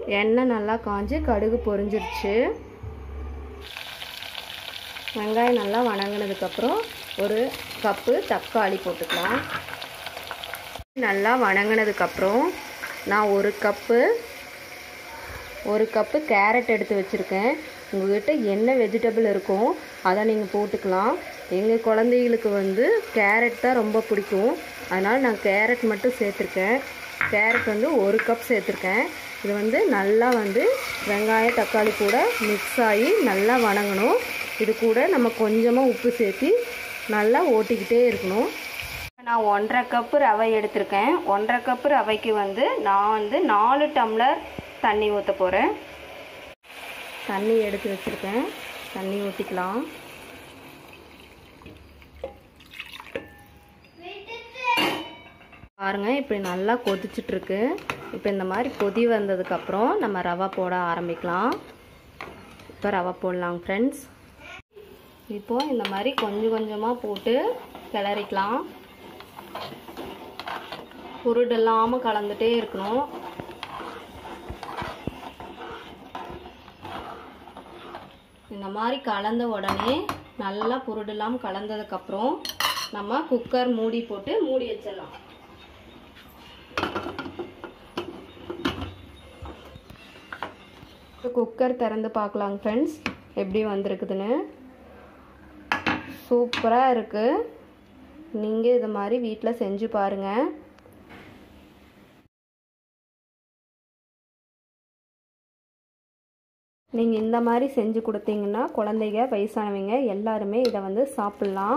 எண்ணெய் நல்லா காஞ்சு கடுகு பொரிஞ்சிருச்சு வெங்காயம் நல்லா வணங்கினதுக்கப்புறம் ஒரு கப்பு தக்காளி போட்டுக்கலாம் நல்லா வணங்கினதுக்கப்புறம் நான் ஒரு கப்பு ஒரு கப்பு கேரட் எடுத்து வச்சுருக்கேன் உங்கள்கிட்ட என்ன வெஜிடபிள் இருக்கும் அதை நீங்கள் போட்டுக்கலாம் எங்கள் குழந்தைகளுக்கு வந்து கேரட் தான் ரொம்ப பிடிக்கும் அதனால் நான் கேரட் மட்டும் சேர்த்துருக்கேன் கேரட் வந்து ஒரு கப் சேர்த்துருக்கேன் இது வந்து நல்லா வந்து வெங்காயம் தக்காளி கூட மிக்ஸ் ஆகி நல்லா வணங்கணும் இது கூட நம்ம கொஞ்சமாக உப்பு சேர்த்து நல்லா ஓட்டிக்கிட்டே இருக்கணும் நான் ஒன்றரை கப்பு ரவை எடுத்திருக்கேன் ஒன்றரை கப்பு ரவைக்கு வந்து நான் வந்து நாலு டம்ளர் தண்ணி ஊற்ற போகிறேன் தண்ணி எடுத்து வச்சுருக்கேன் தண்ணி ஊற்றிக்கலாம் பாருங்க இப்படி நல்லா கொதிச்சிட்ருக்கு இப்போ இந்த மாதிரி கொதி வந்ததுக்கப்புறம் நம்ம ரவை போட ஆரம்பிக்கலாம் இப்போ ரவை போடலாம் ஃப்ரெண்ட்ஸ் இப்போது இந்த மாதிரி கொஞ்சம் கொஞ்சமாக போட்டு கிளறிக்கலாம் புருடு இல்லாமல் கலந்துட்டே இருக்கணும் இந்த மாதிரி கலந்த உடனே நல்லா புருடு இல்லாமல் கலந்ததுக்கப்புறம் நம்ம குக்கர் மூடி போட்டு மூடி வச்சிடலாம் குக்கர் திறந்து பார்க்கலாங்க ஃப்ரெண்ட்ஸ் எப்படி வந்திருக்குதுன்னு சூப்பராக இருக்குது நீங்கள் இது மாதிரி வீட்டில் செஞ்சு பாருங்கள் நீங்கள் இந்த மாதிரி செஞ்சு கொடுத்தீங்கன்னா குழந்தைங்க வயசானவங்க எல்லாருமே இதை வந்து சாப்பிட்லாம்